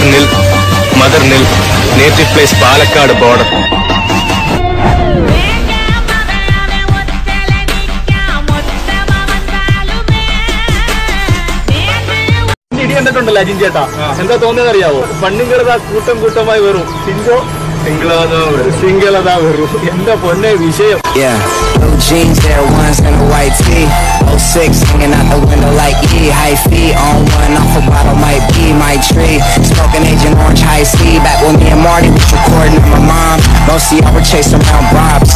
Father നിൽ mother നിൽ native place Palakkad border ഇടി കണ്ടിട്ടുണ്ടല്ലോ അജിൻ ചേട്ടാ എന്താ തോന്നിയത് അറിയാവോ പണ്ണിങ്കടത കൂട്ടം കൂട്ടമായി വരും സിംഗോ സിംഗളത വരും എന്റെ പൊന്നെ വിഷയം Yeah, blue jeans, Air Ones, and a white tee. 06 hanging out the window like E. High feet on one, off a bottle might be my tree. Smoking Agent Orange High C. Back when me and Marty was recording with my mom. Most of y'all were chasing around Bobs.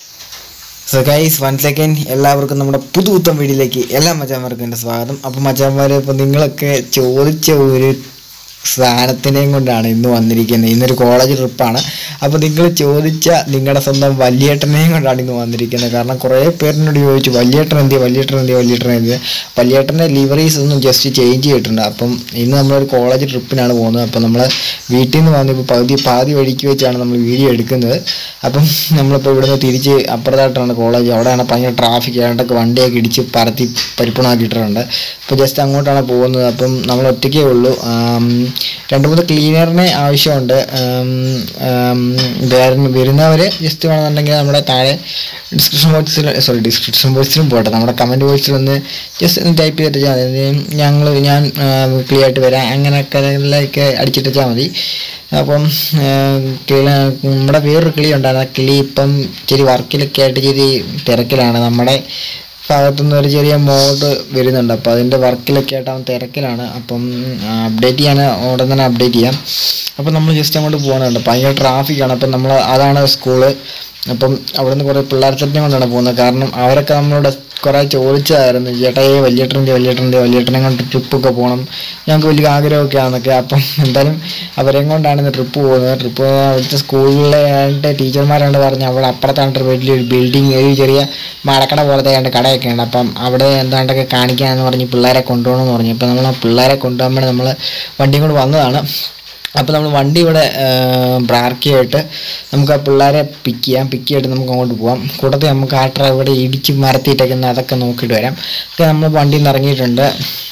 So guys once again എല്ലാവർക്കും നമ്മുടെ പുതുപുത്തൻ വീഡിയോയിലേക്ക് എല്ലാ മച്ചാന്മാർക്കും എൻ്റെ സ്വാഗതം അപ്പം മച്ചാന്മാരെ ഇപ്പം നിങ്ങളൊക്കെ ചോദിച്ച ഒരു സാധനത്തിനെയും കൊണ്ടാണ് ഇന്ന് വന്നിരിക്കുന്നത് ഇന്നൊരു കോളേജ് ട്രിപ്പാണ് അപ്പോൾ നിങ്ങൾ ചോദിച്ച നിങ്ങളുടെ സ്വന്തം വലിയേട്ടനെയും കൊണ്ടാണ് ഇന്ന് വന്നിരിക്കുന്നത് കാരണം കുറേ പേരിനോട് ചോദിച്ചു വലിയേട്ടൻ എന്തിയ വലിയേട്ടൻ എന്തിയ വലിയേട്ടൻ എന്തിയ വലിയേട്ടൻ്റെ ലിവറീസ് ഒന്നും ജസ്റ്റ് ചേഞ്ച് ചെയ്തിട്ടുണ്ട് അപ്പം ഇന്ന് നമ്മളൊരു കോളേജ് ട്രിപ്പിനാണ് പോകുന്നത് അപ്പം നമ്മൾ വീട്ടിൽ നിന്ന് വന്ന് ഇപ്പോൾ പകുതി പാതി വഴിക്ക് വെച്ചാണ് നമ്മൾ വീഡിയോ എടുക്കുന്നത് അപ്പം നമ്മളിപ്പോൾ ഇവിടുന്ന് തിരിച്ച് അപ്പുറത്തായിട്ടാണ് കോളേജ് അവിടെയാണ് ഭയങ്കര ട്രാഫിക് ആയിട്ടൊക്കെ വണ്ടിയൊക്കെ ഇടിച്ച് പരത്തി പരിപ്പണാക്കിയിട്ടുണ്ട് അപ്പോൾ ജസ്റ്റ് അങ്ങോട്ടാണ് പോകുന്നത് അപ്പം നമ്മൾ ഒറ്റയ്ക്കേ ഉള്ളൂ ആം, രണ്ട് മൂന്ന് ക്ലീനറിനെ ആവശ്യമുണ്ട് ആം, ആം, വരുന്ന- വരുന്നവരെ ജസ്റ്റ് വേണമെന്നുണ്ടെങ്കിൽ നമ്മുടെ താഴെ ഡിസ്ക്രിപ്ഷൻ ബോക്സിൽ സോറി ഡിസ്ക്രിപ്ഷൻ ബോക്സിലും പോട്ടെ നമ്മുടെ കമൻറ്റ് ബോക്സിൽ ഒന്ന് ജസ്റ്റ് ഒന്ന് ടൈപ്പ് ചെയ്തിട്ട് മതി ഞങ്ങൾ ഞാൻ ക്ലിയർ ആയിട്ട് വരാം അങ്ങനെയൊക്കെ അടിച്ചിട്ട് വെച്ചാൽ മതി അപ്പം ആ, കിളി നമ്മുടെ വേറൊരു കിളി ഉണ്ടായിരുന്നു ആ കിളി ഇപ്പം ഇച്ചിരി വർക്കിലൊക്കെ ആയിട്ട് ഇച്ചിരി തിരക്കിലാണ് നമ്മുടെ ഭാഗത്തുനിന്ന് ഒരു ചെറിയ മോഡ് വരുന്നുണ്ട് അപ്പോൾ അതിൻ്റെ വർക്കിലൊക്കെ ആയിട്ട് അവൻ തിരക്കിലാണ് അപ്പം അപ്ഡേറ്റ് ചെയ്യാൻ ഉടൻ തന്നെ അപ്ഡേറ്റ് ചെയ്യാം അപ്പം നമ്മൾ ജസ്റ്റ് അങ്ങോട്ട് പോകുന്നുണ്ട് ഭയങ്കര ട്രാഫിക്കാണ് അപ്പം നമ്മൾ അതാണ് സ്കൂള് അപ്പം അവിടെ നിന്ന് കുറേ പിള്ളേർ സെറ്റിനെ കൊണ്ടാണ് പോകുന്നത് കാരണം അവരൊക്കെ നമ്മളോട് കുറേ ചോദിച്ചതായിരുന്നു ചേട്ടാ ഏ വലിയേട്ടൻ്റെ വലിയേട്ടൻ്റെ വലിയേട്ടനെ കൊണ്ട് ട്രിപ്പൊക്കെ പോകണം ഞങ്ങൾക്ക് വലിയ ആഗ്രഹമൊക്കെ ആണെന്നൊക്കെ അപ്പം എന്തായാലും അവരെയും കൊണ്ടാണ് ഇന്ന് ട്രിപ്പ് പോകുന്നത് ട്രിപ്പ് അവിടുത്തെ സ്കൂളിലെ ആയിട്ട് ടീച്ചർമാരാണ് പറഞ്ഞത് അവിടെ അപ്പുറത്താണ്ട് വലിയൊരു ബിൽഡിങ് ഒരു ചെറിയ മടക്കട പോലത്തെ ആണ്ട് കടയൊക്കെ ഉണ്ട് അപ്പം അവിടെ എന്താണ്ടൊക്കെ കാണിക്കാമെന്ന് പറഞ്ഞ് പിള്ളേരെ കൊണ്ടുപോകണമെന്ന് പറഞ്ഞു അപ്പം നമ്മൾ ആ പിള്ളേരെ കൊണ്ടുപോകാൻ വേണ്ടി നമ്മൾ വണ്ടിയും കൊണ്ട് വന്നതാണ് അപ്പോൾ നമ്മൾ വണ്ടി ഇവിടെ പാർക്ക് ചെയ്തിട്ട് നമുക്ക് ആ പിള്ളേരെ പിക്ക് ചെയ്യാം പിക്ക് ചെയ്തിട്ട് നമുക്ക് അങ്ങോട്ട് പോകാം കൂട്ടത്തിൽ നമുക്ക് ആ ട്ര ഇവിടെ ഇടിച്ച് മരത്തിയിട്ടേക്കുന്ന അതൊക്കെ നോക്കിയിട്ട് വരാം ഒക്കെ നമ്മൾ വണ്ടിയിൽ നിന്ന് ഇറങ്ങിയിട്ടുണ്ട്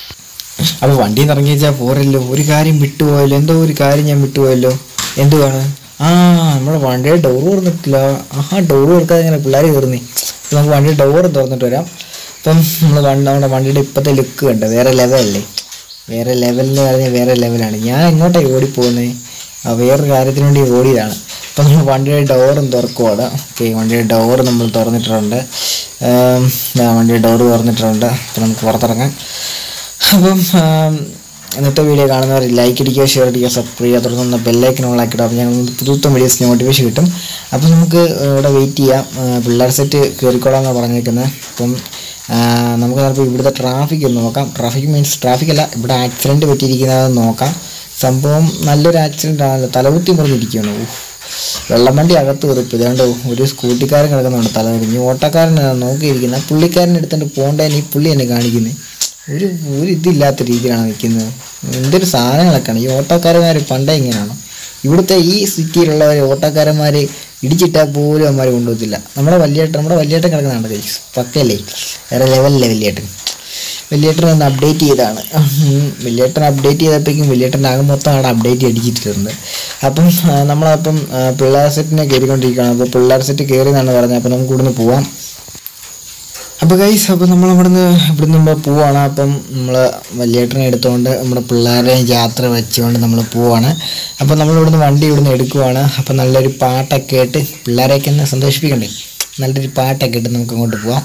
അപ്പോൾ വണ്ടിയിൽ നിന്ന് ഇറങ്ങി വെച്ചാൽ പോരല്ലോ ഒരു കാര്യം വിട്ടുപോയല്ലോ എന്തോ ഒരു കാര്യം ഞാൻ വിട്ടുപോയല്ലോ എന്തുവാണ് ആ നമ്മുടെ വണ്ടിയുടെ ഡോർ തുറന്നിട്ടില്ല ആഹാ ഡോർ തുറക്കാതെ ഇങ്ങനെ പിള്ളേർ കയറുന്നേ അപ്പോൾ നമുക്ക് വണ്ടിയുടെ ഡോർ തുറന്നിട്ട് വരാം അപ്പം നമ്മൾ വണ്ടി നമ്മുടെ വണ്ടിയുടെ ഇപ്പോഴത്തെ ലുക്ക് കണ്ട് വേറെ ലെവലല്ലേ വേറെ ലെവലെന്ന് പറഞ്ഞാൽ വേറെ ലെവലാണ് ഞാൻ എങ്ങോട്ടാണ് ഓടിപ്പോകുന്നത് ആ വേറൊരു കാര്യത്തിന് വേണ്ടി ഓടിയതാണ് അപ്പം നമ്മൾ വണ്ടിയുടെ ഡോറും തുറക്കുവാണ് ഓക്കെ വണ്ടിയുടെ ഡോർ നമ്മൾ തുറന്നിട്ടുണ്ട് ആം, ദാ വണ്ടിയുടെ ഡോർ തുറന്നിട്ടുണ്ട് അപ്പം നമുക്ക് പുറത്തിറങ്ങാം അപ്പം ആം, ഇന്നത്തെ വീഡിയോ കാണുന്നവർ ലൈക്ക് അടിക്കുക ഷെയർ അടിക്കുക സബ്സ്ക്രൈബ് ചെയ്യുക തുടർന്ന് ബെല്ലൈക്കൻ ഓളാക്കിയിട്ട് അപ്പോൾ ഞങ്ങൾ പുതുത്ത വീഡിയോസ് നോട്ടിഫിക്കേഷൻ കിട്ടും അപ്പം നമുക്ക് ഇവിടെ വെയിറ്റ് ചെയ്യാം ആ, പിള്ളേർ സെറ്റ് കയറിക്കോളാമെന്നാണ് പറഞ്ഞേക്കുന്നത് അപ്പം ആ, നമുക്ക് ചിലപ്പോൾ ഇവിടുത്തെ ട്രാഫിക് ഒന്ന് നോക്കാം ട്രാഫിക് മീൻസ് ട്രാഫിക് അല്ല ഇവിടെ ആക്സിഡൻറ്റ് പറ്റിയിരിക്കുന്നത് നോക്കാം സംഭവം നല്ലൊരു ആക്സിഡൻ്റ് ആണല്ലോ തലകുത്തി മുറിഞ്ഞിരിക്കുകയാണ് ഊഫ്. വെള്ളം വണ്ടി അകത്ത് വെറുപ്പ് ഇതാണ്ട് ഒരു സ്കൂട്ടിക്കാരൻ കിടക്കുന്നുണ്ട് തല തിരിഞ്ഞ് ഓട്ടക്കാരൻ നോക്കിയിരിക്കുന്നത് പുള്ളിക്കാരൻ എടുത്തുകൊണ്ട് പോകേണ്ടതിന് ഈ പുള്ളി എന്നെ കാണിക്കുന്നത് ഒരു ഒരു ഇതില്ലാത്ത രീതിയിലാണ് നിൽക്കുന്നത് എന്തൊരു സാധനങ്ങളൊക്കെയാണ് ഈ ഓട്ടോക്കാരന്മാർ പണ്ടേ ഇങ്ങനെയാണ് ഇവിടുത്തെ ഈ സിറ്റിയിലുള്ളവർ ഓട്ടോക്കാരന്മാർ ഇടിച്ചിട്ടാൽ പോലും അവന്മാർ കൊണ്ടുപോകത്തില്ല നമ്മുടെ വലിയേട്ടൻ നമ്മുടെ വലിയേട്ടൻ കിടക്കുന്നുണ്ട് ഗൈസ് പക്കല്ലേ വേറെ ലെവലിലെ വലിയേട്ടൻ വലിയേട്ടൻ ഒന്ന് അപ്ഡേറ്റ് ചെയ്താണ് ഉം, വലിയേട്ടൻ അപ്ഡേറ്റ് ചെയ്തപ്പോഴേക്കും വലിയേട്ടൻ ആകെ മൊത്തം അവിടെ അപ്ഡേറ്റ് അടിച്ചിട്ടുണ്ട് അപ്പം ആ, നമ്മളപ്പം ആ, പിള്ളേർ സെറ്റിനെ കയറിക്കൊണ്ടിരിക്കുകയാണ് അപ്പോൾ പിള്ളേർ സെറ്റ് കയറി എന്നാണ് പറഞ്ഞത് അപ്പോൾ നമുക്ക് ഇവിടുന്ന് പോവാം അപ്പോൾ ഗൈസ് അപ്പോൾ നമ്മൾ ഇവിടുന്ന് ഇവിടുന്ന് നമ്മൾ പോവാണ് അപ്പം നമ്മൾ വലിയേട്ടനെ എടുത്തുകൊണ്ട് നമ്മുടെ പിള്ളേരെ യാത്ര വെച്ചുകൊണ്ട് നമ്മൾ പോവാണ് അപ്പോൾ നമ്മൾ ഇവിടുന്ന് വണ്ടി ഇവിടുന്ന് എടുക്കുവാണ് അപ്പോൾ നല്ലൊരു പാട്ടൊക്കെ ഇട്ട് പിള്ളേരെയൊക്കെ ഒന്ന് സന്തോഷിപ്പിക്കണ്ടേ നല്ലൊരു പാട്ടൊക്കെ ഇട്ട് നമുക്ക് അങ്ങോട്ട് പോവാം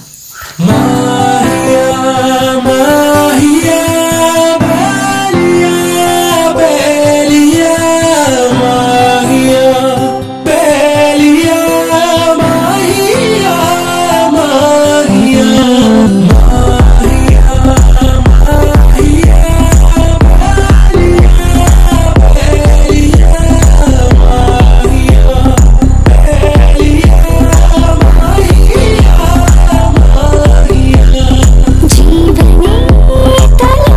ജീവനേ തല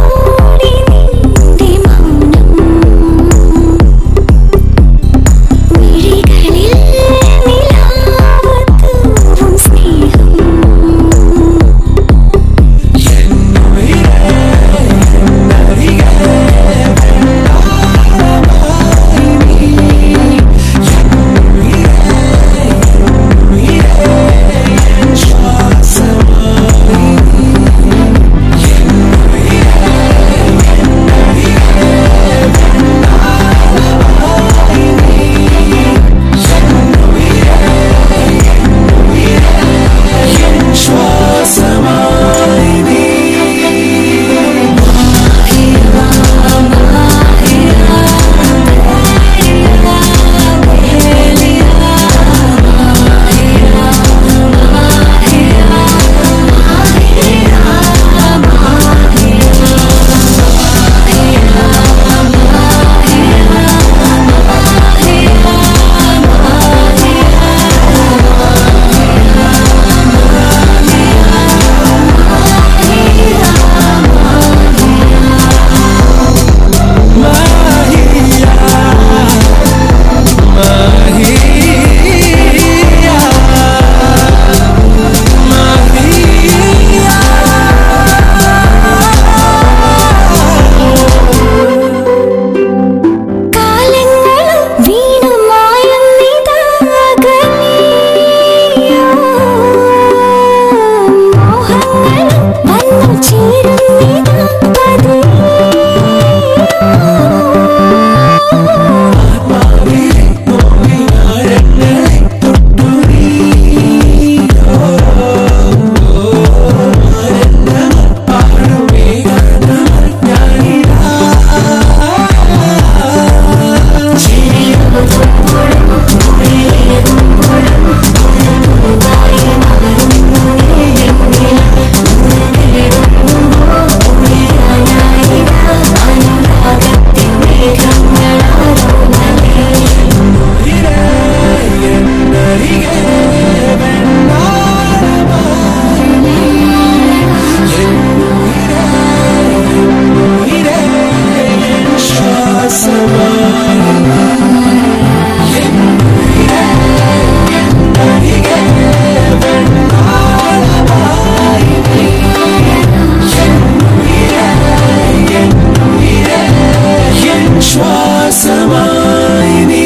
ശ്വാസമായി നീ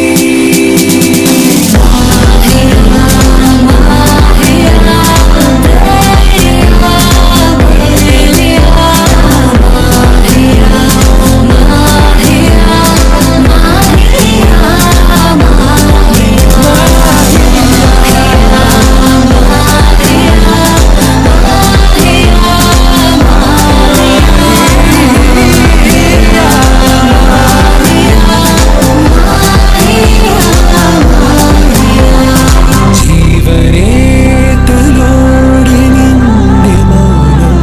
ജീവനേ തലോടി നിന്റെ മൗനം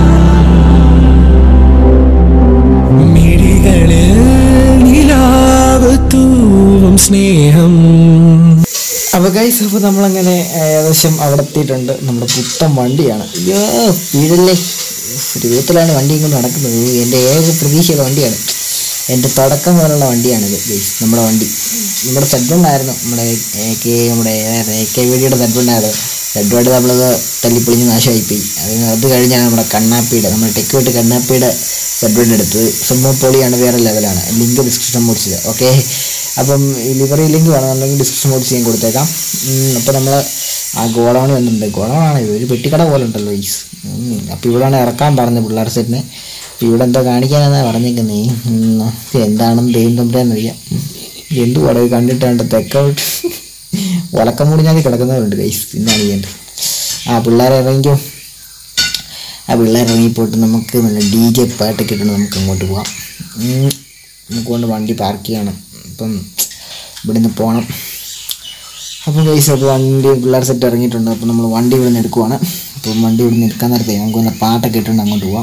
മിഴികളിൽ നിലാവ് തൂവും സ്നേഹം അപ്പോൾ ഗൈസ് അപ്പോൾ നമ്മളങ്ങനെ ഏകദേശം അവിടെ എത്തിയിട്ടുണ്ട് നമ്മുടെ പുത്തൻ വണ്ടിയാണ് അയ്യോ വീടല്ലേ ഒരു വിധത്തിലാണ് വണ്ടി ഇങ്ങോട്ട് നടക്കുന്നത് എൻ്റെ ഏക പ്രതീക്ഷയുള്ള വണ്ടിയാണ് എൻ്റെ തുടക്കം മുതലുള്ള വണ്ടിയാണിത് ഗൈസ് നമ്മുടെ വണ്ടി നമ്മുടെ സെഡ്ബണ്ടായിരുന്നു നമ്മുടെ എ കെ നമ്മുടെ എ കെ വീഡിയുടെ സെഡ്ബണ്ടായിരുന്നു സെഡ്ബണ്ട് നമ്മളത് തല്ലിപ്പൊളിഞ്ഞ് നാശമായിപ്പോയി അത് അത് കഴിഞ്ഞാണ് നമ്മുടെ കണ്ണാപ്പിയുടെ നമ്മുടെ ടെക്ക് വിട്ട് കണ്ണാപ്പിയുടെ സെഡ്ബണ്ട് എടുത്തത് സംഭവം പൊളിയാണ് വേറെ ലെവലാണ് ലിങ്ക് ഡിസ്ക്രിപ്ഷൻ ബോക്സിൽ ഓക്കെ അപ്പം ഈ ലിവറി ലിങ്ക് വേണമെന്നുണ്ടെങ്കിൽ ഡിസ്ക്രിപ്ഷൻ ബോക്സ് ഞാൻ കൊടുത്തേക്കാം അപ്പോൾ നമ്മൾ ആ ഗോഡൗൺ വന്നിട്ടുണ്ട് ഗോഡൗണാണ് ഇത് ഒരു പെട്ടിക്കട പോലെ ഉണ്ടല്ലോ ഈസ് അപ്പോൾ ഇവിടെയാണ് ഇറക്കാൻ പറഞ്ഞത് പിള്ളേർ സെറ്റിനെ അപ്പോൾ ഇവിടെ എന്തോ കാണിക്കാനാണ് പറഞ്ഞേക്കുന്നത് എന്താണെന്ന് ദൈവം തമ്പുരാന്നറിയാം എന്ത് പടവ് കണ്ടിട്ടാണ്ട് തെക്കോട്ട് ഉലക്കം മുടിഞ്ഞാൽ കിടക്കുന്നവരുണ്ട് ഗൈസ് എന്താണ് ചെയ്യേണ്ടത് ആ പിള്ളേരെ ഇറങ്ങിക്കോ ആ പിള്ളേർ ഇറങ്ങിപ്പോയിട്ട് നമുക്ക് നല്ല ഡി ജെ പാട്ടൊക്കെ ഇട്ടുണ്ട് നമുക്ക് അങ്ങോട്ട് പോകാം ഉം. നമുക്ക് കൊണ്ട് വണ്ടി പാർക്ക് ചെയ്യണം അപ്പം ഇവിടുന്ന് പോകണം അപ്പം ഗൈസ് അപ്പോൾ വണ്ടി പിള്ളേർ സെറ്റ് ഇറങ്ങിയിട്ടുണ്ട് അപ്പോൾ നമ്മൾ വണ്ടി ഇവിടെ നിന്ന് എടുക്കുവാണ് അപ്പം വണ്ടി ഇവിടെ നിന്ന് എടുക്കാൻ നേരത്തെ നമുക്ക് നല്ല പാട്ടൊക്കെ ഇട്ടുണ്ട് അങ്ങോട്ട് പോവാം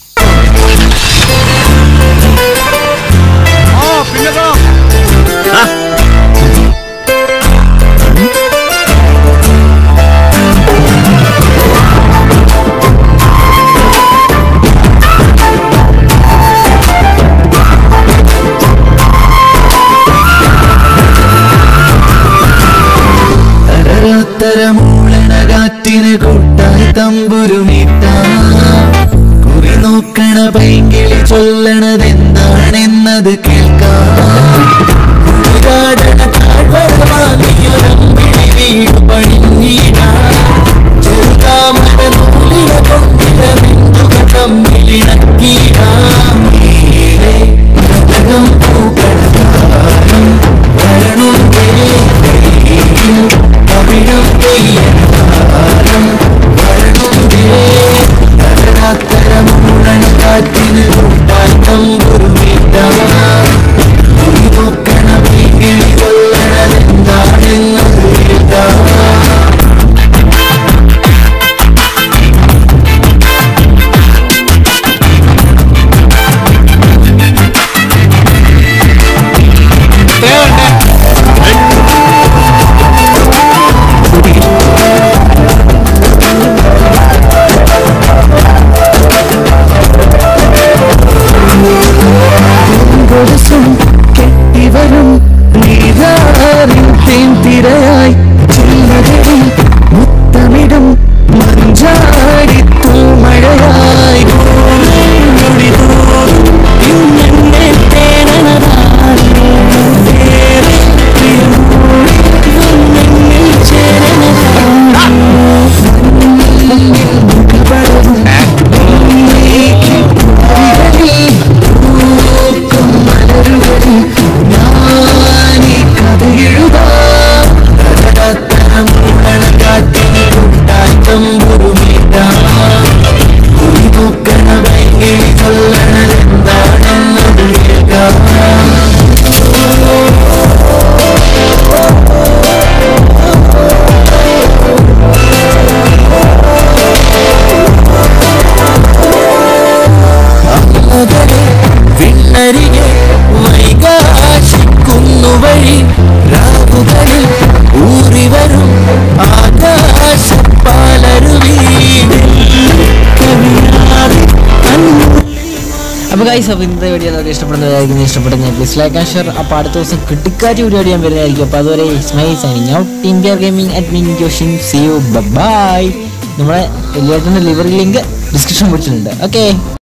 തരമൂളണ കാറ്റിന് കൂട്ടായി തമ്പുരുമിട്ട കുറി നോക്കണ പൈങ്കിളി ചൊല്ലണതെന്താണെന്നത് കേൾക്കാം കുളിരാടണ താഴ്വര വാങ്ങിയൊരമ്പിളി വീട് പണിഞ്ഞിടാം ചെറുതാമര നൂലിന കൊണ്ടിട ബിന്ദുക തമ്മിലിണക്കിടാം നീളെ കനകം പൂക്കളതാരം വരണുണ്ടേ കവിടം പെയ്യാരം വരണുണ്ടേ നഗരാത്തരമൂളണ കാറ്റിന് കൂട്ടായി തമ്പുരുമിട്ടാം കുറി നോക്കണ പൈങ്കിളി കൊല്ലണതെന്താണെന്നത് കേൾക്കാം കൊടുസും കെട്ടിവരും നീരാറിൻ തേൻതിരയായി ചില്ലകരും മുത്തമിടും മഞ്ചാടിത്തു മഴയായി നൊടി തോറും ഇന്നെന്നെ തേടണതാരേ വേറെ പ്രിയമോടി വന്നെന്നിൽ ചേരണതാരേ മുഖപടവും പൂക്കും മലരുകളിൽ ഞാനീ കഥ എഴുതാം കാറ്റിന് കൂട്ടായി തമ്പുരുമിട്ടാം കുറി നോക്കണ ഭയങ്കര ചൊല്ലണതെന്താണെന്നത് കേൾക്കാം മകനെ വിണ്ണരികെ വൈകാശിക്കുന്നു വഴി രാവുകളിൽ ഊറിവരും ആകാശപ്പാലരുവീ കവിയാതെ അപ്പോൾ ഗൈസ് അപ്പോൾ ഇന്നത്തെ വീഡിയോ എല്ലാവർക്കും ഇഷ്ടപ്പെടുന്നതായിരിക്കും ഇഷ്ടപ്പെടുന്നത് പ്ലീസ് ലൈക്ക് ആൻഡ് ഷെയർ അപ്പോൾ അടുത്ത ദിവസം കിട്ടിക്കാറ്റ് വീഡിയോ ഞാൻ വരുന്നതായിരിക്കും അപ്പോൾ അതുവരെ സ്മൈ signing out team care gaming admin Joshin see you bye നമ്മളെ വലിയേട്ടൻ്റെ ലിവർ ലിങ്ക് ഡിസ്ക്രിപ്ഷൻ ബോക്സിലുണ്ട് ഓക്കെ